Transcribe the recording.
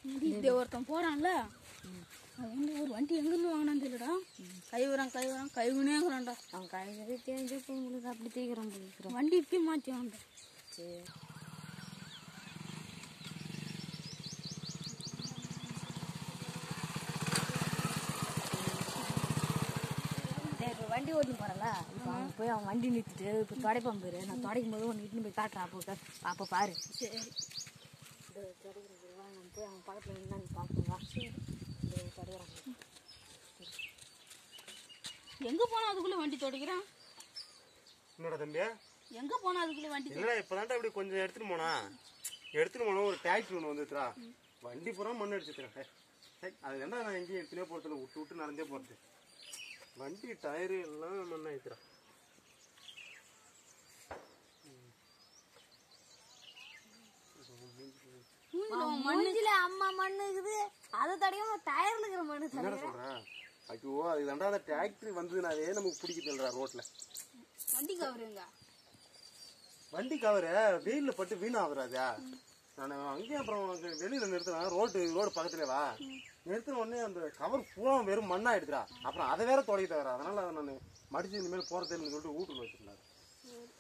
இப்படி ஒருத்தன் போறான்ல அவன் வந்து ஒரு வண்டி எங்கிருந்து வாங்கினான்னு தெரியலடா கைவிறான் கைவிறான் கைவினேங்கிறான்டா அவன் கழுவி தெரிஞ்சு உங்களுக்கு அப்படி தேய்க்கிறான் போயிருக்கிறான் வண்டி இப்பயும் மாற்றி வாங்க சரி டேய், இப்ப வண்டி ஓட்டி போறல இப்போ அவன் போய் அவன் வண்டி நிறுத்திட்டு இப்போ தொடைப்பான் பேரு நான் தொடைக்கும் போது ஒன்று இட்டுன்னு போய் காட்டுறேன் அப்போ அப்போ பாரு சரி இந்த தொடைக்கிறது வா, நான் போய் அவன் பக்கத்தில் நின்று பார்ப்போம் வா இந்த தொடைக்கிறான் எங்க போனா அதுக்குள்ள வண்டி துடைக்கிறான் என்னடா தம்பி எங்க போனா அதுக்குள்ள வண்டி இல்லடா இப்பதான்டா இப்படி கொஞ்சம் எடுத்துட்டு போனா எடுத்துட்டு போனா ஒரு டிராக்டர் ஒன்று வந்துட்டுறா வண்டி பூரா மண் அடிச்சுக்கிறேன் அது என்ன நான் எங்கேயும் எடுத்துனே போறது விட்டு விட்டு நடந்தே போறது வண்டி டயரு எல்லாம் மண் ஆயிடுறா மண்ணுல அம்மா மண்ணு இருக்குது அதை தடையாம டயர்ல இருக்கிற மண்ணு என்னடா சொல்றேன் ஐயோ அது தாண்டா அந்த டிராக்டர் வந்ததுனாலே நமக்கு பிடிக்குதுல்றா ரோட்ல வண்டி கவருங்க வண்டி கவரு வெயில்ல பட்டு வீணாகுறாதா நான் அங்கேயும் அப்புறம் அங்க வெளியில நிறுத்தினேன் ரோடு ரோடு பக்கத்துல வா நிறுத்தின உடனே அந்த கவர் பூரா வெறும் மண்ணாயிடுதுடா அப்புறம் அதை வேற தொடங்கி தவிர அதனால அதை நான் மடிச்சு இனிமேல் போறதுன்னு சொல்லிட்டு வீட்டுல வச்சிருந்தாரு